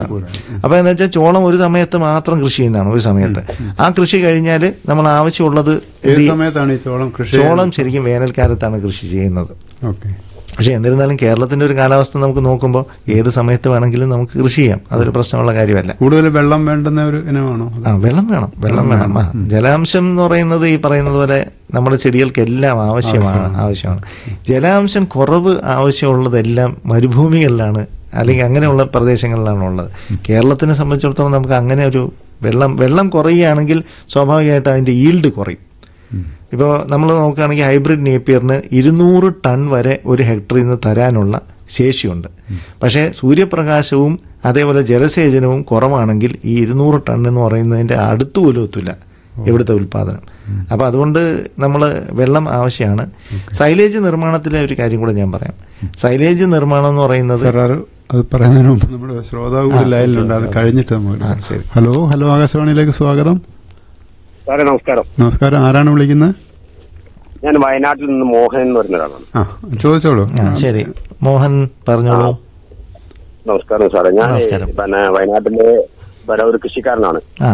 അപ്പൊ എന്താ വെച്ചാൽ ചോളം ഒരു സമയത്ത് മാത്രം കൃഷി ചെയ്യുന്നതാണ് ഒരു സമയത്ത് ആ കൃഷി കഴിഞ്ഞാൽ നമ്മൾ ആവശ്യമുള്ളത് എന്ത് ഏത് ചെയ്യും? സമയത്താണ് ഈ ചോളം കൃഷി ചോളം ശരിക്കും വേനൽക്കാലത്താണ് കൃഷി ചെയ്യുന്നത് ഓക്കെ പക്ഷെ എന്നിരുന്നാലും കേരളത്തിന്റെ ഒരു കാലാവസ്ഥ നമുക്ക് നോക്കുമ്പോൾ ഏത് സമയത്ത് വേണമെങ്കിലും നമുക്ക് കൃഷി ചെയ്യാം അതൊരു പ്രശ്നമുള്ള കാര്യമല്ല കൂടുതൽ വെള്ളം വേണ്ടുന്ന ഒരു ഇനമാണോ ആ വെള്ളം വേണം വെള്ളം വേണം ആ ജലാംശം എന്ന് പറയുന്നത് ഈ പറയുന്നത് പോലെ നമ്മുടെ ചെടികൾക്കെല്ലാം ആവശ്യമാണ് ആവശ്യമാണ് ജലാംശം കുറവ് ആവശ്യമുള്ളതെല്ലാം മരുഭൂമികളിലാണ് അല്ലെങ്കിൽ അങ്ങനെയുള്ള പ്രദേശങ്ങളിലാണ് ഉള്ളത് കേരളത്തിനെ സംബന്ധിച്ചിടത്തോളം നമുക്ക് അങ്ങനെ ഒരു വെള്ളം വെള്ളം കുറയുകയാണെങ്കിൽ സ്വാഭാവികമായിട്ട് അതിന്റെ ഈൽഡ് കുറയും ഇപ്പോൾ നമ്മൾ നോക്കുകയാണെങ്കിൽ ഹൈബ്രിഡ് നേപ്പിയറിന് ഇരുന്നൂറ് ടൺ വരെ ഒരു ഹെക്ടറിൽ നിന്ന് തരാനുള്ള ശേഷിയുണ്ട് പക്ഷേ സൂര്യപ്രകാശവും അതേപോലെ ജലസേചനവും കുറവാണെങ്കിൽ ഈ ഇരുന്നൂറ് ടൺ എന്ന് പറയുന്നതിന്റെ അടുത്ത് പോലും എത്തില്ല ഇവിടുത്തെ ഉൽപാദനം അപ്പൊ അതുകൊണ്ട് നമ്മൾ വെള്ളം ആവശ്യമാണ് സൈലേജ് നിർമ്മാണത്തിലെ ഒരു കാര്യം കൂടെ ഞാൻ പറയാം സൈലേജ് നിർമ്മാണം എന്ന് പറയുന്നത് സാർ അത് അത് പറയുന്നതിന് മുമ്പ് നമ്മുടെ ശ്രോതാവ് കൂടി ലൈനിലുണ്ട് അത് കഴിഞ്ഞിട്ട് നമുക്ക് ആ, ശരി. ഹലോ ഹലോ ആകാശവാണിയിലേക്ക് സ്വാഗതം സാറേ നമസ്കാരം നമസ്കാരം ആരാണ് വിളിക്കുന്നത് ഞാൻ വയനാട്ടിൽ നിന്ന് മോഹൻ എന്ന് പറയുന്ന ഒരാളാണ് ആ ചോദിച്ചോളൂ ആ ശരി മോഹൻ പറഞ്ഞോളൂ നമസ്കാരം സാറേ ഞാൻ നമസ്കാരം. പിന്നെ വയനാട്ടിലെ പിന്നെ ഒരു കൃഷിക്കാരനാണ് ആ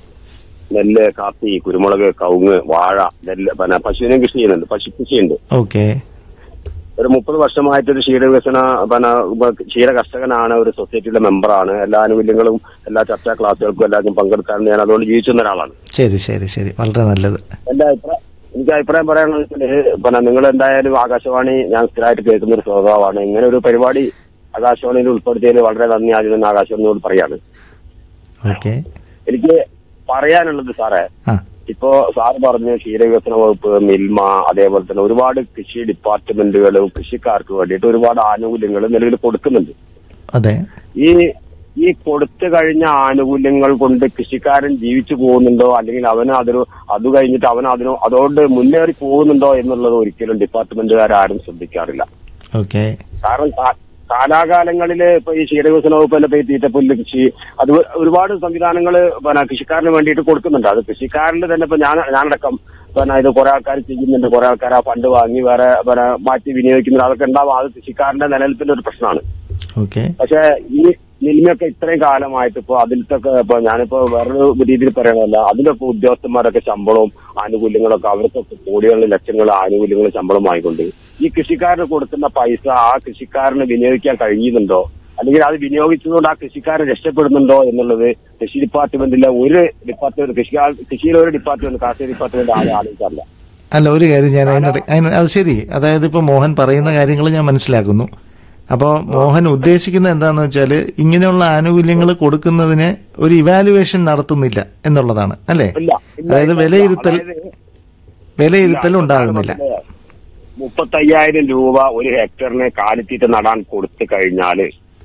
നെല്ല് കാപ്പി കുരുമുളക് കവുങ്ങ് വാഴ നെല്ല് പിന്നെ പശുവിനെയും കൃഷി ചെയ്യുന്നുണ്ട് പശു കൃഷിയുണ്ട് ഓക്കെ ഒരു മുപ്പത് വർഷമായിട്ട് ഒരു ക്ഷീര വികസന പിന്നെ ഉപ- ക്ഷീര കർഷകനാണ് ഒരു സൊസൈറ്റിയുടെ മെമ്പറാണ് എല്ലാ ആനുകൂല്യങ്ങളും എല്ലാ ചർച്ചാ ക്ലാസ്സുകൾക്കും എല്ലാവർക്കും പങ്കെടുക്കാറുണ്ട് ഞാൻ അതുകൊണ്ട് ജീവിച്ചിരുന്ന ഒരാളാണ് ശരി ശരി ശരി വളരെ നല്ലത് എന്റെ അഭിപ്രായം എനിക്ക് അഭിപ്രായം പറയാനുള്ളത് വെച്ചാല് പിന്നെ നിങ്ങൾ എന്തായാലും ആകാശവാണി ഞാൻ സ്ഥിരമായിട്ട് കേൾക്കുന്ന ഒരു ശ്രോതാവാണ് ഇങ്ങനെ ഒരു പരിപാടി ആകാശവാണിയിൽ ഉൾപ്പെടുത്തിയതിൽ വളരെ നന്ദി ആദ്യം തന്നെ ആകാശവാണിയോട് പറയാണ് ഓക്കെ എനിക്ക് പറയാനുള്ളത് സാറേ ആ ഇപ്പോ സാറ് പറഞ്ഞു ക്ഷീരവികസന വകുപ്പ് മിൽമ അതേപോലെ തന്നെ ഒരുപാട് കൃഷി ഡിപ്പാർട്ട്മെന്റുകളും കൃഷിക്കാർക്ക് വേണ്ടിയിട്ട് ഒരുപാട് ആനുകൂല്യങ്ങൾ നിലവിൽ കൊടുക്കുന്നുണ്ട് അതെ ഈ ഈ കൊടുത്തു കഴിഞ്ഞ ആനുകൂല്യങ്ങൾ കൊണ്ട് കൃഷിക്കാരൻ ജീവിച്ചു പോകുന്നുണ്ടോ അല്ലെങ്കിൽ അവന് അതിന് അത് കഴിഞ്ഞിട്ട് അവൻ അതിന് അതോട് മുന്നേറി പോകുന്നുണ്ടോ എന്നുള്ളത് ഒരിക്കലും ഡിപ്പാർട്ട്മെന്റുകാരും ശ്രദ്ധിക്കാറില്ല ഓക്കെ കാരണം കാ- കാലാകാലങ്ങളിൽ ഇപ്പൊ ഈ ക്ഷീരവികസന വകുപ്പ് തന്നെ ഇപ്പൊ ഈ തീറ്റപ്പുല്ല് കൃഷി അത് ഒരുപാട് സംവിധാനങ്ങൾ പിന്നെ കൃഷിക്കാരന് വേണ്ടിയിട്ട് കൊടുക്കുന്നുണ്ട് അത് കൃഷിക്കാരന്റെ തന്നെ ഇപ്പൊ ഞാൻ ഞാനടക്കം പിന്നെ ഇത് കുറെ ആൾക്കാർ ചെയ്യുന്നുണ്ട് കുറെ ആൾക്കാർ ആ ഫണ്ട് വാങ്ങി വേറെ പിന്നെ മാറ്റി വിനിയോഗിക്കുന്നുണ്ട് അതൊക്കെ ഉണ്ടാവും അത് കൃഷിക്കാരന്റെ നിലനിൽപ്പിന്റെ ഒരു പ്രശ്നമാണ് ഓക്കെ പക്ഷെ ഈ നിലിമയൊക്കെ ഇത്രയും കാലമായിട്ട് ഇപ്പൊ അതിലത്തെ ഇപ്പൊ ഞാനിപ്പോ വേറൊരു രീതിയിൽ പറയണമല്ല അതിലൊക്കെ ഉദ്യോഗസ്ഥന്മാരൊക്കെ ശമ്പളവും ആനുകൂല്യങ്ങളൊക്കെ അവർക്കൊക്കെ കോടികളിൽ ലക്ഷങ്ങൾ ആനുകൂല്യങ്ങളും ശമ്പളം വാങ്ങിക്കൊണ്ട് ഈ കൃഷിക്കാരന് കൊടുക്കുന്ന പൈസ ആ കൃഷിക്കാരന് വിനിയോഗിക്കാൻ കഴിയുന്നുണ്ടോ അല്ലെങ്കിൽ അത് വിനിയോഗിച്ചതുകൊണ്ട് ആ കൃഷിക്കാരൻ രക്ഷപ്പെടുന്നുണ്ടോ എന്നുള്ളത് കൃഷി ഡിപ്പാർട്ട്മെന്റിലെ ഒരു ഡിപ്പാർട്ട്മെന്റ് കൃഷി കൃഷിയിലെ ഒരു ഡിപ്പാർട്ട്മെന്റ് കാർഷിക ഡിപ്പാർട്ട്മെന്റ് ആരും ആലോചിക്കാറില്ല അല്ല ഒരു കാര്യം ഞാൻ അതിനിടെ അതിന് അത് ശരി അതായത് ഇപ്പൊ മോഹൻ പറയുന്ന കാര്യങ്ങൾ ഞാൻ മനസ്സിലാക്കുന്നു അപ്പോൾ മോഹൻ ഉദ്ദേശിക്കുന്നത് എന്താന്ന് വെച്ചാൽ ഇങ്ങനെയുള്ള ആനുകൂല്യങ്ങൾ കൊടുക്കുന്നതിന് ഒരു ഇവാലുവേഷൻ നടത്തുന്നില്ല എന്നുള്ളതാണ് അല്ലേ ഇല്ല ഇല്ല, അതായത് ഇല്ല. വിലയിരുത്തൽ അതായത് വിലയിരുത്തൽ ഉണ്ടാകുന്നില്ല മുപ്പത്തയ്യായിരം രൂപ ഒരു ഹെക്ടറിന് കാലിത്തീറ്റ നടാൻ കൊടുത്തു കഴിഞ്ഞാല്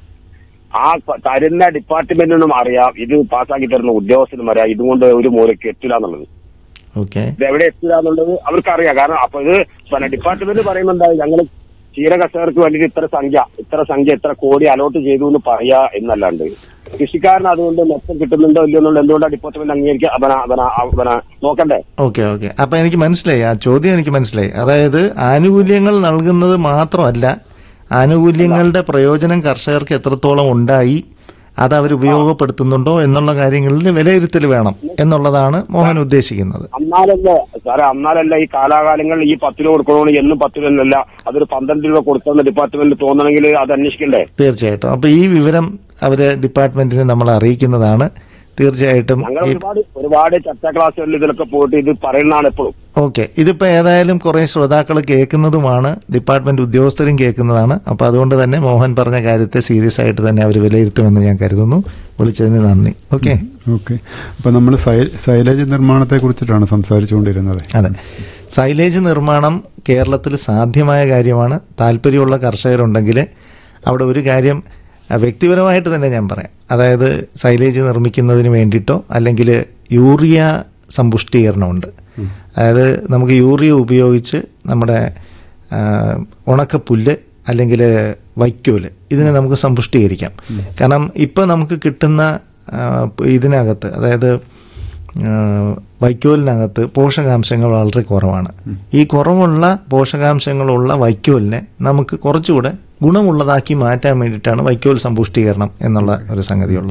ആ പ- തരുന്ന ഡിപ്പാർട്ട്മെന്റിനും അറിയാം ഇത് പാസ്സാക്കി തരുന്ന ഉദ്യോഗസ്ഥനും അറിയാം ഇതുകൊണ്ട് ഒരു മൂലയ്ക്ക് എത്തില്ല എന്നുള്ളത് ഓക്കെ ഇത് എവിടെ എത്തില്ല എന്നുള്ളത് അവർക്കറിയാം കാരണം അപ്പൊ ഇത് പിന്നെ ഡിപ്പാർട്ട്മെന്റ് പറയുന്നുണ്ട് ഞങ്ങൾ ക്ഷീര കർഷകർക്ക് വേണ്ടിയിട്ട് ഇത്ര സംഖ്യ ഇത്ര സംഖ്യ ഇത്ര കോടി അലോട്ട് ചെയ്തു എന്ന് പറയാ എന്നല്ലാണ്ട് കൃഷിക്കാരന് അതുകൊണ്ട് മെച്ചം കിട്ടുന്നുണ്ടോ ഇല്ലയോ എന്നുള്ളത് എന്തുകൊണ്ടാണ് ഡിപ്പാർട്ട്മെന്റ് അംഗീകരിക്കുക അവന അവന അവന നോക്കണ്ടേ ഓക്കെ ഓക്കെ അപ്പൊ എനിക്ക് മനസ്സിലായി ആ ചോദ്യം എനിക്ക് മനസ്സിലായി അതായത് ആനുകൂല്യങ്ങൾ നൽകുന്നത് മാത്രമല്ല ആനുകൂല്യങ്ങളുടെ പ്രയോജനം കർഷകർക്ക് എത്രത്തോളം ഉണ്ടായി അത് അവർ ഉപയോഗപ്പെടുത്തുന്നുണ്ടോ എന്നുള്ള കാര്യങ്ങളിൽ വിലയിരുത്തൽ വേണം എന്നുള്ളതാണ് മോഹൻ ഉദ്ദേശിക്കുന്നത് അന്നാലല്ലേ സാറേ അന്നാലല്ല ഈ കാലാകാലങ്ങളിൽ ഈ പത്ത് രൂപ കൊടുക്കണമെന്ന് എന്നും പത്ത് രൂപ എന്നല്ല അതൊരു പന്ത്രണ്ട് രൂപ കൊടുക്കുന്ന ഡിപ്പാർട്ട്മെന്റ് തോന്നണമെങ്കിൽ അത് അന്വേഷിക്കണ്ടേ തീർച്ചയായിട്ടും അപ്പൊ ഈ വിവരം അവര് ഡിപ്പാർട്ട്മെന്റിനെ നമ്മൾ അറിയിക്കുന്നതാണ് തീർച്ചയായിട്ടും ഞങ്ങൾ ഈ ഒരുപാട് ഒരുപാട് ചർച്ചാ ക്ലാസ്സുകളിൽ ഇതിലൊക്കെ പോയിട്ട് ഇത് പറയുന്നതാണ് എപ്പോഴും ഓക്കെ ഇതിപ്പോ ഏതായാലും കുറെ ശ്രോതാക്കൾ കേൾക്കുന്നതുമാണ് ഡിപ്പാർട്ട്മെന്റ് ഉദ്യോഗസ്ഥരും കേൾക്കുന്നതാണ് അപ്പൊ അതുകൊണ്ട് തന്നെ മോഹൻ പറഞ്ഞ കാര്യത്തെ സീരിയസ് ആയിട്ട് തന്നെ അവർ വിലയിരുത്തുമെന്ന് ഞാൻ കരുതുന്നു വിളിച്ചതിന് നന്ദി ഓക്കെ ഓക്കെ അപ്പൊ നമ്മൾ സൈലേജ് നിർമ്മാണത്തെ കുറിച്ചിട്ടാണ് സംസാരിച്ചുകൊണ്ടിരുന്നത് അതെ സൈലേജ് നിർമ്മാണം കേരളത്തിൽ സാധ്യമായ കാര്യമാണ് താല്പര്യമുള്ള കർഷകരുണ്ടെങ്കിൽ അവിടെ ഒരു കാര്യം അഹ് വ്യക്തിപരമായിട്ട് തന്നെ ഞാൻ പറയാം അതായത് സൈലേജ് നിർമ്മിക്കുന്നതിന് വേണ്ടിയിട്ടോ അല്ലെങ്കിൽ യൂറിയ സമ്പുഷ്ടീകരണമുണ്ട് അതായത് നമുക്ക് യൂറിയ ഉപയോഗിച്ച് നമ്മുടെ ആ, ഉണക്കപ്പുല്ല് അല്ലെങ്കിൽ വൈക്കോല് ഇതിനെ നമുക്ക് സമ്പുഷ്ടീകരിക്കാം കാരണം ഇപ്പം നമുക്ക് കിട്ടുന്ന ആ, ഇതിനകത്ത് അതായത് ആ, വൈക്കോലിനകത്ത് പോഷകാംശങ്ങൾ വളരെ കുറവാണ് ഈ കുറവുള്ള പോഷകാംശങ്ങളുള്ള വൈക്കോലിനെ നമുക്ക് കുറച്ചുകൂടെ ഗുണമുള്ളതാക്കി മാറ്റാൻ വേണ്ടിയിട്ടാണ് വൈക്കോൽ സമ്പുഷ്ടീകരണം എന്നുള്ള ഒരു സംഗതിയുള്ളത്